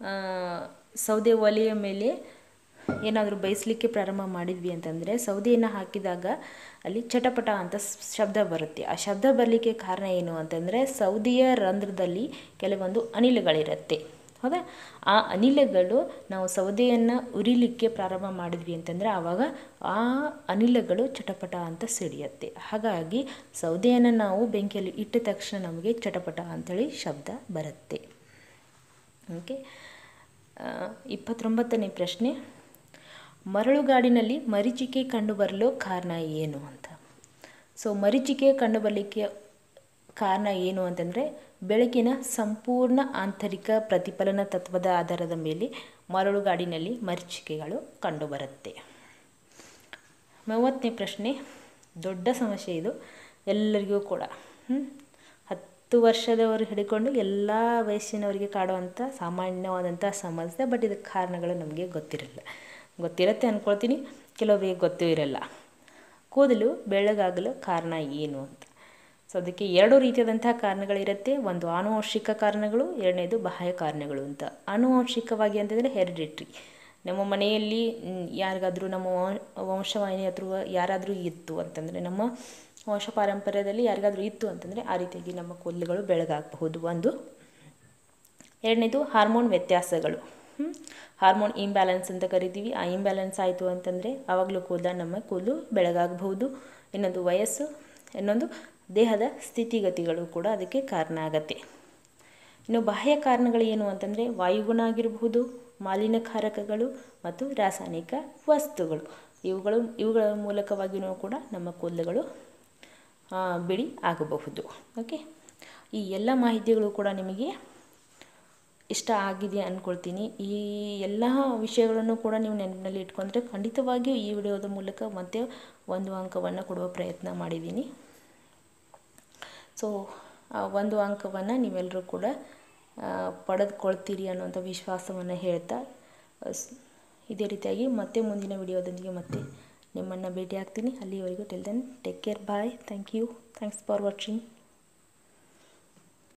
ಸೌದೆ ಒಲೆಯ ಮೇಲೆ ಏನಾದರೂ ಬೇಯಿಸಲಿಕ್ಕೆ ಪ್ರಾರಂಭ ಮಾಡಿದ್ವಿ ಅಂತಂದರೆ ಸೌದೆಯನ್ನು ಹಾಕಿದಾಗ ಅಲ್ಲಿ ಚಟಪಟ ಅಂತ ಶಬ್ದ ಬರುತ್ತೆ ಆ ಶಬ್ದ ಬರಲಿಕ್ಕೆ ಕಾರಣ ಏನು ಅಂತಂದರೆ ಸೌದೆಯ ರಂಧ್ರದಲ್ಲಿ ಕೆಲವೊಂದು ಅನಿಲಗಳಿರುತ್ತೆ ಹೌದಾ ಆ ಅನಿಲಗಳು ನಾವು ಸೌದೆಯನ್ನು ಉರಿಲಿಕ್ಕೆ ಪ್ರಾರಂಭ ಮಾಡಿದ್ವಿ ಅಂತಂದರೆ ಆವಾಗ ಆ ಅನಿಲಗಳು ಚಟಪಟ ಅಂತ ಸಿಡಿಯುತ್ತೆ ಹಾಗಾಗಿ ಸೌದೆಯನ್ನು ನಾವು ಬೆಂಕಿಯಲ್ಲಿ ಇಟ್ಟ ತಕ್ಷಣ ನಮಗೆ ಚಟಪಟ ಅಂಥೇಳಿ ಶಬ್ದ ಬರುತ್ತೆ ಓಕೆ ಇಪ್ಪತ್ತೊಂಬತ್ತನೇ ಪ್ರಶ್ನೆ ಮರಳುಗಾಡಿನಲ್ಲಿ ಮರೀಚಿಕೆ ಕಂಡುಬರಲು ಕಾರಣ ಏನು ಅಂತ ಸೊ ಮರೀಚಿಕೆ ಕಂಡುಬರಲಿಕ್ಕೆ ಕಾರಣ ಏನು ಅಂತಂದರೆ ಬೆಳಕಿನ ಸಂಪೂರ್ಣ ಆಂತರಿಕ ಪ್ರತಿಫಲನ ತತ್ವದ ಆಧಾರದ ಮೇಲೆ ಮರಳುಗಾಡಿನಲ್ಲಿ ಮರೀಚಿಕೆಗಳು ಕಂಡುಬರುತ್ತೆ ಮೂವತ್ತನೇ ಪ್ರಶ್ನೆ ದೊಡ್ಡ ಸಮಸ್ಯೆ ಇದು ಎಲ್ಲರಿಗೂ ಕೂಡ ಹತ್ತು ವರ್ಷದವರು ಹಿಡ್ಕೊಂಡು ಎಲ್ಲ ವಯಸ್ಸಿನವರಿಗೆ ಕಾಡುವಂಥ ಸಾಮಾನ್ಯವಾದಂಥ ಸಮಸ್ಯೆ ಬಟ್ ಇದಕ್ಕೆ ಕಾರಣಗಳು ನಮಗೆ ಗೊತ್ತಿರಲ್ಲ ಗೊತ್ತಿರುತ್ತೆ ಅಂದ್ಕೊಳ್ತೀನಿ ಕೆಲವರಿಗೆ ಗೊತ್ತೂ ಇರಲ್ಲ ಕೂದಲು ಬೆಳ್ಳಗಾಗಲು ಕಾರಣ ಏನು ಅಂತ ಸೊ ಅದಕ್ಕೆ ಎರಡು ರೀತಿಯಾದಂಥ ಕಾರಣಗಳಿರುತ್ತೆ ಒಂದು ಆನುವಂಶಿಕ ಕಾರಣಗಳು ಎರಡನೇದು ಬಾಹ್ಯ ಕಾರಣಗಳು ಅಂತ ಆನುವಂಶಿಕವಾಗಿ ಅಂತಂದರೆ ಹೆರಿಡಿಟ್ರಿ ನಮ್ಮ ಮನೆಯಲ್ಲಿ ಯಾರಿಗಾದರೂ ನಮ್ಮ ವಂಶವಾಹಿನಿ ಅಥವಾ ಯಾರಾದರೂ ಇತ್ತು ಅಂತಂದರೆ ನಮ್ಮ ವಂಶ ಪಾರಂಪರ್ಯದಲ್ಲಿ ಯಾರಿಗಾದರೂ ಇತ್ತು ಅಂತಂದರೆ ಆ ರೀತಿಯಾಗಿ ನಮ್ಮ ಕೂದಲುಗಳು ಬೆಳಗಾಗಬಹುದು ಒಂದು ಎರಡನೇದು ಹಾರ್ಮೋನ್ ವ್ಯತ್ಯಾಸಗಳು ಹಾರ್ಮೋನ್ ಇಂಬ್ಯಾಲೆನ್ಸ್ ಅಂತ ಕರಿತೀವಿ ಆ ಇಂಬ್ಯಾಲೆನ್ಸ್ ಆಯಿತು ಅಂತಂದರೆ ಆವಾಗಲೂ ಕೂದಲ ನಮ್ಮ ಕೂದಲು ಬೆಳಗಾಗಬಹುದು ಇನ್ನೊಂದು ವಯಸ್ಸು ಇನ್ನೊಂದು ದೇಹದ ಸ್ಥಿತಿಗತಿಗಳು ಕೂಡ ಅದಕ್ಕೆ ಕಾರಣ ಆಗತ್ತೆ ಇನ್ನು ಬಾಹ್ಯ ಕಾರಣಗಳು ಏನು ಅಂತಂದರೆ ವಾಯುಗುಣ ಆಗಿರಬಹುದು ಮಾಲಿನ್ಯಕಾರಕಗಳು ಮತ್ತು ರಾಸಾಯನಿಕ ವಸ್ತುಗಳು ಇವುಗಳು ಇವುಗಳ ಮೂಲಕವಾಗಿಯೂ ಕೂಡ ನಮ್ಮ ಕೂದಲುಗಳು ಬಿಳಿ ಆಗಬಹುದು ಓಕೆ ಈ ಎಲ್ಲ ಮಾಹಿತಿಗಳು ಕೂಡ ನಿಮಗೆ ಇಷ್ಟ ಆಗಿದೆ ಅಂದ್ಕೊಳ್ತೀನಿ ಈ ಎಲ್ಲ ವಿಷಯಗಳನ್ನು ಕೂಡ ನೀವು ನೆನಪಿನಲ್ಲಿ ಇಟ್ಕೊಂಡ್ರೆ ಖಂಡಿತವಾಗಿಯೂ ಈ ವಿಡಿಯೋದ ಮೂಲಕ ಮತ್ತೆ ಒಂದು ಅಂಕವನ್ನು ಕೊಡುವ ಪ್ರಯತ್ನ ಮಾಡಿದ್ದೀನಿ ಸೊ ಒಂದು ಅಂಕವನ್ನು ನೀವೆಲ್ಲರೂ ಕೂಡ ಪಡೆದುಕೊಳ್ತೀರಿ ಅನ್ನೋಂಥ ವಿಶ್ವಾಸವನ್ನು ಹೇಳ್ತಾ ಇದೇ ರೀತಿಯಾಗಿ ಮತ್ತೆ ಮುಂದಿನ ವಿಡಿಯೋದೊಂದಿಗೆ ಮತ್ತೆ ನಿಮ್ಮನ್ನು ಭೇಟಿ ಆಗ್ತೀನಿ ಅಲ್ಲಿವರೆಗೂ till then take care bye thank you thanks for watching